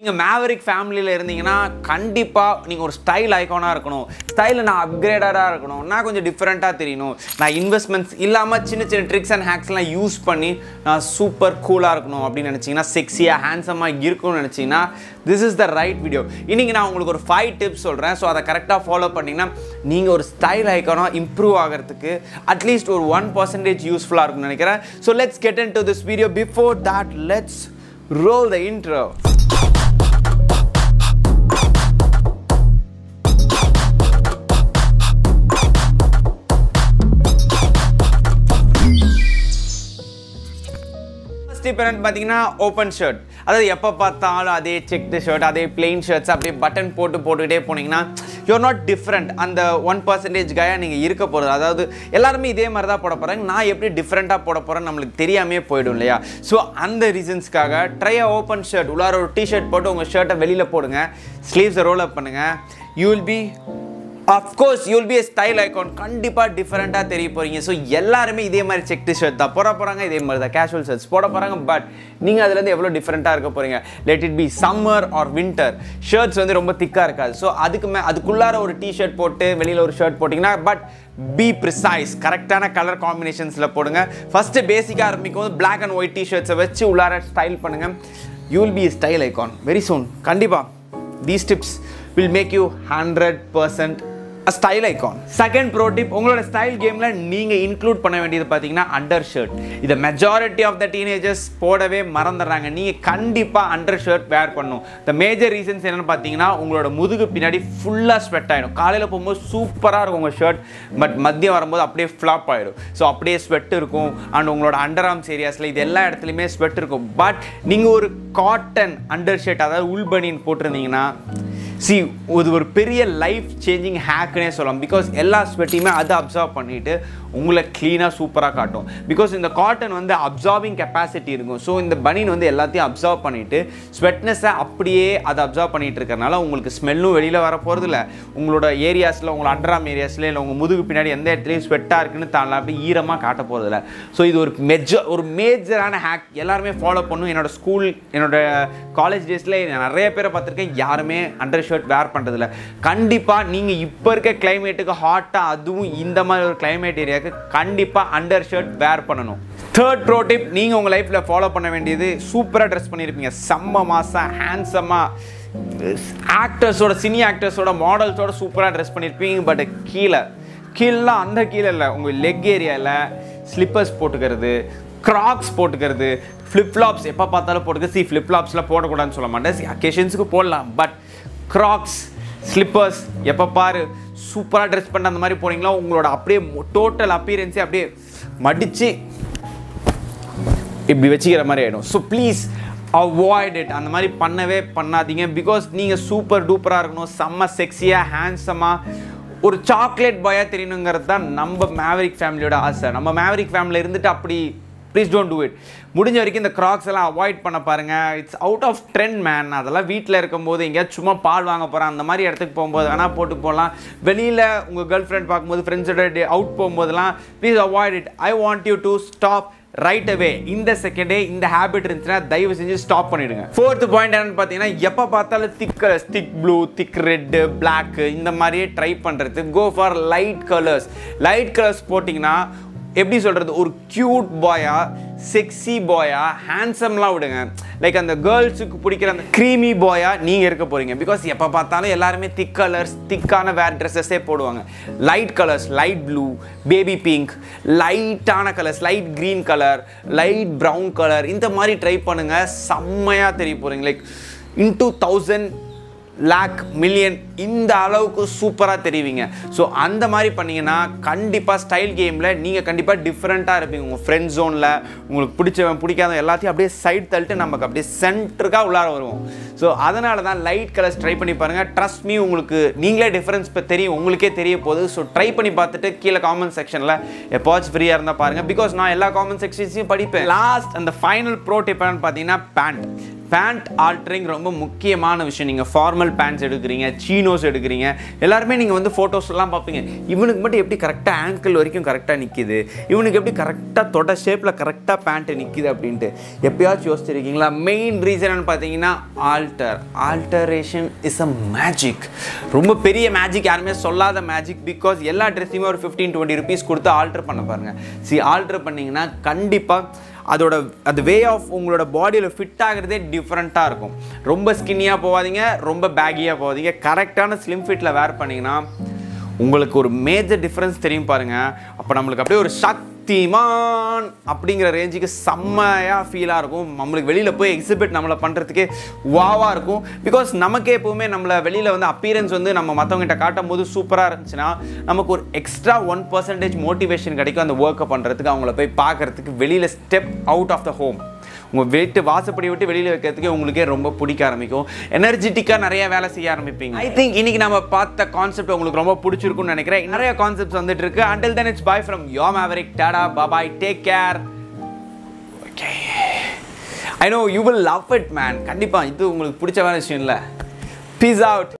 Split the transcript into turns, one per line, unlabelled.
நீங்கள் மேவரிக் ஃபேமிலியில் இருந்தீங்கன்னா கண்டிப்பாக நீங்கள் ஒரு ஸ்டைல் ஐக்கானாக இருக்கணும் ஸ்டைலில் நான் அப்கிரேடடாக இருக்கணும் நான் கொஞ்சம் டிஃப்ரெண்ட்டாக தெரியணும் நான் இன்வெஸ்ட்மெண்ட்ஸ் இல்லாமல் சின்ன சின்ன ட்ரிக்ஸ் அண்ட் ஹேக்ஸ்லாம் யூஸ் பண்ணி நான் சூப்பர் கூலாக இருக்கணும் அப்படின்னு நினச்சிங்கன்னா செக்ஸியாக ஹேண்ட்ஸமாக இருக்கணும்னு நினச்சிங்கன்னா this is the right video இன்றைக்கி நான் உங்களுக்கு ஒரு ஃபைவ் டிப்ஸ் சொல்கிறேன் ஸோ அதை கரெக்டாக ஃபாலோ பண்ணிங்கன்னா நீங்கள் ஒரு ஸ்டைல் ஐக்கானாக இம்ப்ரூவ் ஆகிறதுக்கு அட்லீஸ்ட் ஒரு ஒன் பர்சன்டேஜ் யூஸ்ஃபுல்லாக இருக்கும்னு நினைக்கிறேன் so let's get into this video before that let's roll the intro first இப்போ என்னன்னு பார்த்தீங்கன்னா ஓப்பன் ஷர்ட் அதாவது எப்போ பார்த்தாலும் அதே செக்டு ஷர்ட் அதே பிளெயின் ஷர்ட்ஸ் அப்படியே பட்டன் போட்டு போட்டுக்கிட்டே போனீங்கன்னா யூஆர் நாட் டிஃப்ரெண்ட் அந்த ஒன் பர்சன்டேஜ் காயாக நீங்கள் இருக்க போகிறது அதாவது எல்லாருமே இதே மாதிரி தான் போட போகிறாங்க நான் எப்படி டிஃப்ரெண்ட்டாக போட போகிறேன்னு நம்மளுக்கு தெரியாமே போயிடும் இல்லையா ஸோ அந்த ரீசன்ஸ்க்காக ட்ரை ஓப்பன் ஷர்ட் உள்ளார ஒரு டிஷர்ட் போட்டு உங்கள் ஷர்ட்டை வெளியில் போடுங்க ஸ்லீவ்ஸை ரோல் அப் பண்ணுங்கள் you will be of course you'll be a style icon கண்டிப்பாக டிஃப்ரெண்ட்டாக தெரிய போகிறீங்க ஸோ எல்லாருமே இதே மாதிரி செக் ஷர்ட் தான் போட போகிறாங்க இதே மாதிரி தான் கேஷுவல் ஷர்ட்ஸ் போட போகிறாங்க பட் நீங்கள் அதுலேருந்து எவ்வளோ டிஃப்ரெண்ட்டாக இருக்க போகிறீங்க let it be summer or winter shirts வந்து ரொம்ப திக்காக இருக்காது ஸோ அதுக்கு மே அதுக்குள்ளார ஒரு டிஷர்ட் போட்டு வெளியில் ஒரு ஷர்ட் போட்டிங்கன்னா பட் பி ப்ரிசைஸ் கரெக்டான கலர் காம்பினேஷன்ஸில் போடுங்க ஃபஸ்ட்டு பேசிக்காக ஆரம்பிக்கும் போது பிளாக் அண்ட் ஒயிட் டிஷர்ட்ஸை வச்சு உள்ளார ஸ்டைல் பண்ணுங்கள் you will be style icon very soon கண்டிப்பாக these tips will make you hundred percent style icon second pro tip உங்களோட ஸ்டைல் கேமில் நீங்கள் இன்க்ளூட் பண்ண வேண்டியது பார்த்தீங்கன்னா அண்டர் ஷர்ட் இதை மெஜாரிட்டி ஆஃப் த டீனேஜர்ஸ் போடவே மறந்துடுறாங்க நீங்கள் கண்டிப்பாக அண்டர் ஷர்ட் வேர் பண்ணணும் த மேஜர் ரீசன்ஸ் என்னென்னு பார்த்தீங்கன்னா உங்களோட முதுகு பின்னாடி ஃபுல்லாக ஸ்வெட் ஆகிடும் காலையில் போகும்போது சூப்பராக இருக்கும் உங்கள் ஷர்ட் பட் மதியம் வரும்போது அப்படியே ஃப்ளாப் ஆகிடும் ஸோ அப்படியே ஸ்வெட் இருக்கும் அண்ட் உங்களோட அண்டர் ஆர்ம்ஸ் ஏரியாஸில் இது எல்லா இடத்துலையுமே ஸ்வெட் இருக்கும் பட் நீங்கள் ஒரு காட்டன் அண்டர் ஷர்ட் அதாவது உள் பனியன் போட்டிருந்தீங்கன்னா சி இது ஒரு பெரிய லைஃப் சேஞ்சிங் ஹேக்குனே சொல்லலாம் பிகாஸ் எல்லா ஸ்வெட்டையுமே அதை அப்சர்வ் பண்ணிவிட்டு உங்களை க்ளீனாக சூப்பராக காட்டும் பிகாஸ் இந்த காட்டன் வந்து அப்சார்பிங் கெப்பாசிட்டி இருக்கும் ஸோ இந்த பனியன் வந்து எல்லாத்தையும் அப்சர்வ் பண்ணிவிட்டு ஸ்வெட்னஸை அப்படியே அதை அப்சர்வ் பண்ணிட்டு இருக்கறனால உங்களுக்கு ஸ்மெல்லும் வெளியில் வர போகிறது இல்லை உங்களோட ஏரியாஸில் உங்களோட அண்டராம் ஏரியாஸில் இல்லை உங்கள் முதுகு பின்னாடி எந்த இடத்துலையும் ஸ்வெட்டாக இருக்குன்னு தாண்டலாம் அப்படி ஈரமாக காட்ட போகிறது இல்லை ஸோ இது ஒரு மெஜர் ஒரு மேஜரான ஹேக் எல்லாருமே ஃபாலோ பண்ணும் என்னோட ஸ்கூல் என்னோட காலேஜ் டேஸில் நிறைய பேரை பார்த்துருக்கேன் யாருமே அண்டர் ஷர்ட் வேர் பண்ணுறதில்ல கண்டிப்பாக நீங்கள் இப்போ இருக்க கிளைமேட்டுக்கு ஹாட்டாக அதுவும் இந்த மாதிரி ஒரு கிளைமேட் ஏரியாவுக்கு கண்டிப்பாக அண்டர் ஷர்ட் வேர் பண்ணணும் தேர்ட் ப்ரோ டிப் நீங்கள் உங்கள் லைஃப்பில் ஃபாலோ பண்ண வேண்டியது சூப்பராக ட்ரெஸ் பண்ணியிருப்பீங்க செம்ம மாதம் ஹேண்ட்ஸமாக ஆக்டர்ஸோட சினி ஆக்டர்ஸோட மாடல்ஸோட சூப்பராக ட்ரெஸ் பண்ணியிருப்பீங்க பட் கீழே கீழெலாம் அந்த கீழே இல்லை உங்கள் லெக் ஏரியாவில் ஸ்லிப்பர்ஸ் போட்டுக்கிறது கிராக்ஸ் போட்டுக்கிறது ஃப்ளிப்ஃப்ளாப்ஸ் எப்போ பார்த்தாலும் போட்டுக்க சி ஃப்ளிப்ஃப்ளாப்ஸ்லாம் போடக்கூடாதுன்னு சொல்ல மாட்டேன் அக்கேஷன்ஸுக்கு போடலாம் பட் கிராக்ஸ் ஸ்லிப்பர்ஸ் எப்போ பாரு சூப்பராக ட்ரெஸ் பண்ண அந்த மாதிரி போனீங்களா உங்களோட அப்படியே டோட்டல் அப்பீரன்ஸே அப்படியே மடித்து இப்படி வச்சுக்கிற மாதிரி ஆகிடும் ஸோ ப்ளீஸ் அவாய்ட் இட் அந்த மாதிரி பண்ணவே பண்ணாதீங்க பிகாஸ் நீங்கள் சூப்பர் டூப்பராக இருக்கணும் செம்ம செக்ஸியாக ஹேண்ட்ஸமாக ஒரு சாக்லேட் பாயாக தெரியணுங்கிறது தான் நம்ம மேவரிக் ஃபேமிலியோட ஆசை நம்ம மேவரிக் ஃபேமிலியில் இருந்துட்டு அப்படி ப்ளீஸ் டோன்ட் டூ இட் முடிஞ்ச வரைக்கும் இந்த க்ராக்ஸ் எல்லாம் அவாய்ட் பண்ண பாருங்கள் it's out of trend man அதெல்லாம் வீட்டில் இருக்கும்போது எங்கேயாச்சும் சும்மா பால் வாங்க போகிறேன் அந்த மாதிரி இடத்துக்கு போகும்போது வேணால் போட்டு போகலாம் வெளியில் உங்கள் கேர்ள் ஃப்ரெண்ட் பார்க்கும்போது ஃப்ரெண்ட்ஸோட டே அவுட் போகும்போதெல்லாம் please avoid it I want you to stop right away இந்த செகண்டே இந்த ஹேபிட் இருந்துச்சுன்னா தயவு செஞ்சு ஸ்டாப் பண்ணிடுங்க ஃபோர்த் பாயிண்ட் என்னன்னு பார்த்தீங்கன்னா எப்போ பார்த்தாலும் thick colours thick blue thick red black இந்த மாதிரியே ட்ரை பண்ணுறது go for light colours light colours போட்டிங்கன்னா எப்படி சொல்கிறது ஒரு க்யூட் பாயா செக்ஸி பாயா ஹேண்ட்ஸம்லாம் விடுங்க லைக் அந்த கேர்ள்ஸுக்கு பிடிக்கிற அந்த க்ரீமி பாயா நீங்கள் இருக்க போகிறீங்க பிகாஸ் எப்போ பார்த்தாலும் எல்லாருமே திக் கலர்ஸ் திக்கான வேர் ட்ரெஸ்ஸஸே போடுவாங்க light colours light blue baby pink லைட்டான colours light green colour light brown colour இந்த மாதிரி ட்ரை பண்ணுங்கள் செம்மையாக தெரிய போகிறீங்க like into thousand like million இந்த அளவுக்கு சூப்பராக தெரிவிங்க ஸோ அந்த மாதிரி பண்ணீங்கன்னா கண்டிப்பாக ஸ்டைல் கேமில் நீங்கள் கண்டிப்பாக டிஃப்ரெண்ட்டாக இருப்பீங்க உங்கள் ஃப்ரெண்ட் ஜோனில் உங்களுக்கு பிடிச்சவன் பிடிக்காத எல்லாத்தையும் அப்படியே சைட் தள்ளிட்டு நமக்கு அப்படியே சென்டருக்காக உள்ளார வருவோம் ஸோ அதனால தான் லைட் கலர்ஸ் ட்ரை பண்ணி பாருங்கள் ட்ரஸ்ட் மீ உங்களுக்கு நீங்களே டிஃப்ரென்ஸ் இப்போ தெரியும் உங்களுக்கே தெரிய போகுது ஸோ ட்ரை பண்ணி பார்த்துட்டு கீழே காமெண்ட் செக்ஷனில் எப்போச்சும் ஃப்ரீயாக இருந்தால் பாருங்கள் பிகாஸ் நான் எல்லா காமெண்ட் செக்ஷன்ஸையும் படிப்பேன் லாஸ்ட் அந்த ஃபைனல் ப்ரோ டிப் என்னன்னு பார்த்தீங்கன்னா பேண்ட் பேண்ட் ஆல்ட்ரிங் ரொம்ப முக்கியமான விஷயம் நீங்கள் ஃபார்மல் பேண்ட்ஸ் எடுக்கிறீங்க சீனோ சீனோஸ் எடுக்கிறீங்க எல்லாருமே நீங்கள் வந்து ஃபோட்டோஸ்லாம் பார்ப்பீங்க இவனுக்கு மட்டும் எப்படி கரெக்டாக ஆங்கிள் வரைக்கும் கரெக்டாக நிற்கிது இவனுக்கு எப்படி கரெக்டாக தொட ஷேப்பில் கரெக்டாக பேண்ட்டு நிற்கிது அப்படின்ட்டு எப்பயாச்சும் யோசிச்சிருக்கீங்களா மெயின் ரீசன் பார்த்தீங்கன்னா alter alteration is a magic ரொம்ப பெரிய மேஜிக் யாருமே சொல்லாத மேஜிக் பிகாஸ் எல்லா ட்ரெஸ்ஸையுமே ஒரு ஃபிஃப்டீன் டுவெண்ட்டி ருபீஸ் கொடுத்து ஆல்டர் பண்ண பாருங்க சி ஆல்டர் பண்ணிங்கன்னா கண்டிப்பாக அதோட அது வே ஆஃப் உங்களோட பாடியில் ஃபிட் ஆகிறதே டிஃப்ரெண்ட்டாக இருக்கும் ரொம்ப ஸ்கின்னியாக போகாதீங்க ரொம்ப பேகியாக போகாதீங்க கரெக்டான ஸ்லிம் ஃபிட்டில் வேர் பண்ணிங்கன்னா உங்களுக்கு ஒரு மேஜர் டிஃப்ரென்ஸ் தெரியும் பாருங்கள் அப்போ நம்மளுக்கு அப்படியே ஒரு சக்திமான் அப்படிங்கிற ரேஞ்சுக்கு செம்மையாக ஃபீலாக இருக்கும் நம்மளுக்கு வெளியில் போய் எக்ஸிபிட் நம்மளை பண்ணுறதுக்கே வாவாக இருக்கும் பிகாஸ் நமக்கே எப்போவுமே நம்மளை வெளியில் வந்து அப்பீரன்ஸ் வந்து நம்ம மற்றவங்ககிட்ட காட்டும் போது சூப்பராக இருந்துச்சுன்னா நமக்கு ஒரு எக்ஸ்ட்ரா ஒன் பர்சன்டேஜ் மோட்டிவேஷன் கிடைக்கும் அந்த ஒர்க்கை பண்ணுறதுக்கு அவங்கள போய் பார்க்குறதுக்கு வெளியில் step out of the home உங்கள் வீட்டு வாசப்படி விட்டு வெளியில் வைக்கிறதுக்கே உங்களுக்கே ரொம்ப பிடிக்க ஆரம்பிக்கும் எனர்ஜெட்டிக்காக நிறைய வேலை செய்ய ஆரம்பிப்பீங்க ஐ திங்க் இன்னைக்கு நம்ம பார்த்த கான்செப்ட் உங்களுக்கு ரொம்ப பிடிச்சிருக்கும்னு நினைக்கிறேன் நிறைய கான்செப்ட்ஸ் வந்துட்டு இருக்கு until then it's bye from yo Maverick tata bye bye take care okay I know you will love it man கண்டிப்பாக இது உங்களுக்கு பிடிச்ச வேலை விஷயம் இல்லை பீஸ் அவுட்